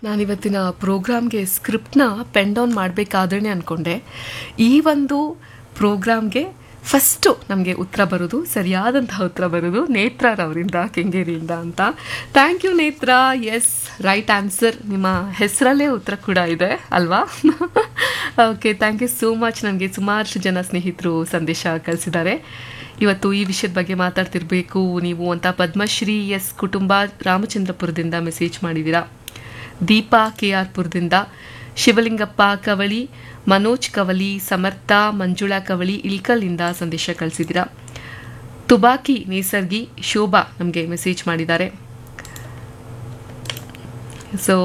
ನಾನಿವತ್ತಿನ ಪ್ರೋಗ್ರಾಮ್ಗೆ ಸ್ಕ್ರಿಪ್ಟ್ನ pen down ಮಾಡಬೇಕಾದ್ರೆ ಅಂದ್ಕೊಂಡೆ ಈ ಒಂದು ಪ್ರೋಗ್ರಾಮ್ಗೆ ಫಸ್ಟು ನಮಗೆ ಉತ್ತರ ಬರೋದು ಸರಿಯಾದಂತಹ ಉತ್ತರ ಬರೋದು ನೇತ್ರರವರಿಂದ ಕೆಂಗೇರಿಯಿಂದ ಅಂತ thank you Netra yes right answer ನಿಮ್ಮ ಹೆಸರಲ್ಲೇ ಉತ್ತರ ಕೂಡ ಇದೆ ಅಲ್ವಾ okay thank you so much ನನಗೆ ಸುಮಾರು ಜನ ಸ್ನೇಹಿತರು ಸಂದೇಶ ಕಳಿಸಿದ್ದಾರೆ ಇವತ್ತು ಈ ವಿಷಯದ ಬಗ್ಗೆ ಮಾತಾಡ್ತಿರ್ಬೇಕು ನೀವು ಅಂತ ಪದ್ಮಶ್ರೀ ಎಸ್ ಕುಟುಂಬ ರಾಮಚಂದ್ರಪುರದಿಂದ ಮೆಸೇಜ್ ಮಾಡಿದ್ದೀರಾ ದೀಪಾ ಕೆ ಆರ್ ಪುರದಿಂದ ಶಿವಲಿಂಗಪ್ಪ ಕವಳಿ ಮನೋಜ್ ಕವಲಿ ಸಮರ್ಥ ಮಂಜುಳಾ ಕವಳಿ ಇಲ್ಕಲ್ನಿಂದ ಸಂದೇಶ ಕಳಿಸಿದ್ದೀರಾ ತುಬಾಕಿ ನೇಸರ್ಗಿ ಶೋಭಾ ನಮಗೆ ಮೆಸೇಜ್ ಮಾಡಿದ್ದಾರೆ ಸೊ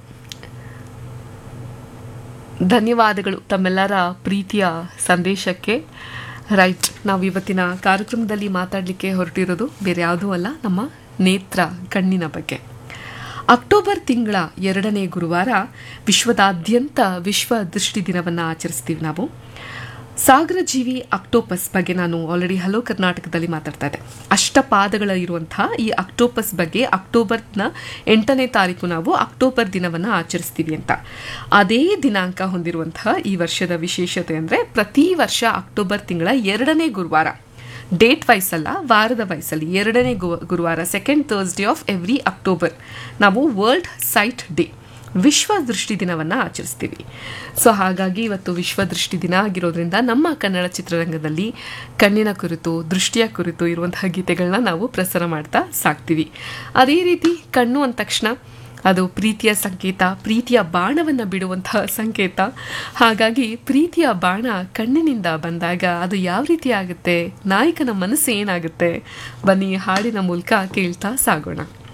ಧನ್ಯವಾದಗಳು ತಮ್ಮೆಲ್ಲರ ಪ್ರೀತಿಯ ಸಂದೇಶಕ್ಕೆ ರೈಟ್ ನಾವು ಇವತ್ತಿನ ಕಾರ್ಯಕ್ರಮದಲ್ಲಿ ಮಾತಾಡಲಿಕ್ಕೆ ಹೊರಟಿರೋದು ಬೇರೆ ಯಾವುದೂ ಅಲ್ಲ ನಮ್ಮ ನೇತ್ರ ಕಣ್ಣಿನ ಬಗ್ಗೆ ಅಕ್ಟೋಬರ್ ತಿಂಗಳ ಎರಡನೇ ಗುರುವಾರ ವಿಶ್ವದಾದ್ಯಂತ ವಿಶ್ವ ದೃಷ್ಟಿ ದಿನವನ್ನು ಆಚರಿಸ್ತೀವಿ ನಾವು ಸಾಗರ ಜೀವಿ ಅಕ್ಟೋಪಸ್ ಬಗ್ಗೆ ನಾನು ಆಲ್ರೆಡಿ ಹಲೋ ಕರ್ನಾಟಕದಲ್ಲಿ ಮಾತಾಡ್ತಾ ಇದ್ದೆ ಅಷ್ಟಪಾದಗಳ ಇರುವಂತಹ ಈ ಅಕ್ಟೋಪಸ್ ಬಗ್ಗೆ ಅಕ್ಟೋಬರ್ನ ಎಂಟನೇ ತಾರೀಕು ನಾವು ಅಕ್ಟೋಬರ್ ದಿನವನ್ನು ಆಚರಿಸ್ತೀವಿ ಅಂತ ಅದೇ ದಿನಾಂಕ ಹೊಂದಿರುವಂತಹ ಈ ವರ್ಷದ ವಿಶೇಷತೆ ಅಂದರೆ ಪ್ರತಿ ವರ್ಷ ಅಕ್ಟೋಬರ್ ತಿಂಗಳ ಎರಡನೇ ಗುರುವಾರ ಡೇಟ್ ವೈಸ್ ಅಲ್ಲ ವಾರದ ವಯಸ್ಸಲ್ಲಿ ಎರಡನೇ ಗು- ಗುರುವಾರ second Thursday of every October ನಾವು ವರ್ಲ್ಡ್ ಸೈಟ್ ಡೇ ವಿಶ್ವ ದೃಷ್ಟಿ ದಿನವನ್ನು ಆಚರಿಸ್ತೀವಿ ಸೊ ಹಾಗಾಗಿ ಇವತ್ತು ವಿಶ್ವ ದೃಷ್ಟಿ ದಿನ ಆಗಿರೋದ್ರಿಂದ ನಮ್ಮ ಕನ್ನಡ ಚಿತ್ರರಂಗದಲ್ಲಿ ಕಣ್ಣಿನ ಕುರಿತು ದೃಷ್ಟಿಯ ಕುರಿತು ಇರುವಂತಹ ಗೀತೆಗಳನ್ನ ನಾವು ಪ್ರಸಾರ ಮಾಡ್ತಾ ಸಾಕ್ತೀವಿ ಅದೇ ರೀತಿ ಕಣ್ಣು ಅಂದ ತಕ್ಷಣ ಅದು ಪ್ರೀತಿಯ ಸಂಕೇತ ಪ್ರೀತಿಯ ಬಾಣವನ್ನು ಬಿಡುವಂತಹ ಸಂಕೇತ ಹಾಗಾಗಿ ಪ್ರೀತಿಯ ಬಾಣ ಕಣ್ಣಿನಿಂದ ಬಂದಾಗ ಅದು ಯಾವ ರೀತಿ ಆಗುತ್ತೆ ನಾಯಕನ ಮನಸ್ಸು ಏನಾಗುತ್ತೆ ಬನ್ನಿ ಹಾಡಿನ ಮೂಲಕ ಕೇಳ್ತಾ ಸಾಗೋಣ